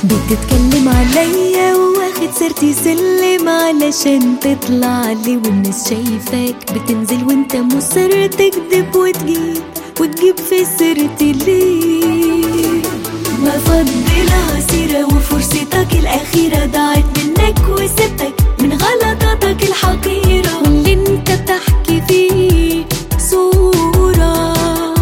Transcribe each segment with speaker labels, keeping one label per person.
Speaker 1: بتتكلم عليا واخد سيرتي سلم علشان تطلع لي والناس شايفاك بتنزل وانت مصر تكذب وتجيب وتجيب في سيرتي ليه ما فضلها سيرة وفرصتك الأخيرة ضاعت منك وسبتك من غلطاتك الحقيرة واللي انت بتحكي فيه صورة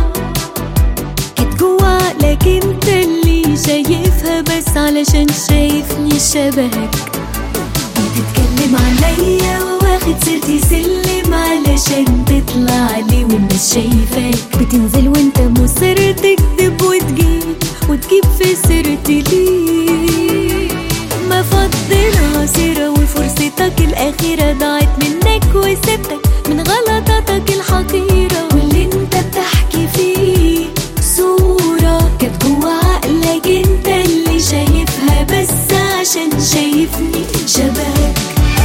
Speaker 1: كنت جوا عقلك انت اللي شايفها بس علشان شايفني شبهك بتتكلم عليا واخد سيرتي سلم علشان تطلع لي والناس شايفاك بتنزل وانت مصر تكذب وتجيب وتجيب في سيرتي ليه ما فضلها سيرة وفرصتك الأخيرة ضاعت منك وسبتك من غلطاتك الحقيرة واللي انت بتحكي فيه صورة كانت جوا عقلك انت اللي شايفها بس عشان شايفني شبهك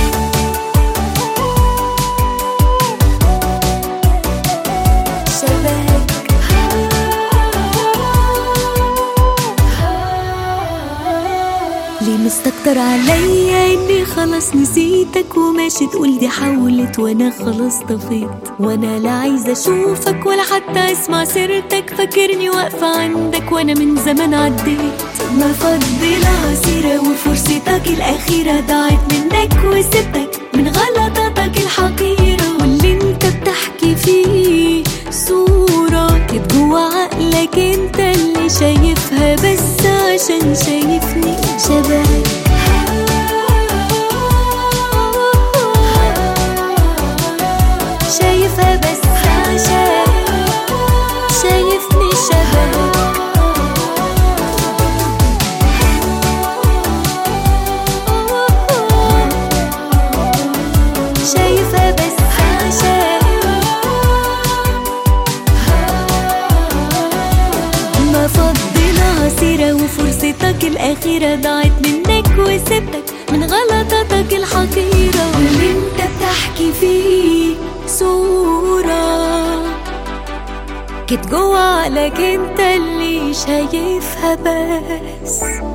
Speaker 1: شبهك ليه مستكتر عليا اني خلاص نسيتك وماشي تقول دي حولت وانا خلاص طفيت وانا لا عايزه اشوفك ولا حتى اسمع سيرتك فاكرني واقفه عندك وانا من زمان عديت ما فضلها سيره وفرصتك الاخيره ضاعت منك وسبتك من غلطاتك الحقيره واللي انت بتحكي فيه صوره كانت جوا عقلك انت اللي شايفها بس عشان شايفني شبهك شايفها بس عشان شايفني شبهك شايفها بس عشان ما فضلها سيرة وفرصتك الأخيرة ضاعت منك وسبتك من غلطاتك الحقيرة واللي انت بتحكي فيه صورة كنت جوا عقلك انت اللي شايفها بس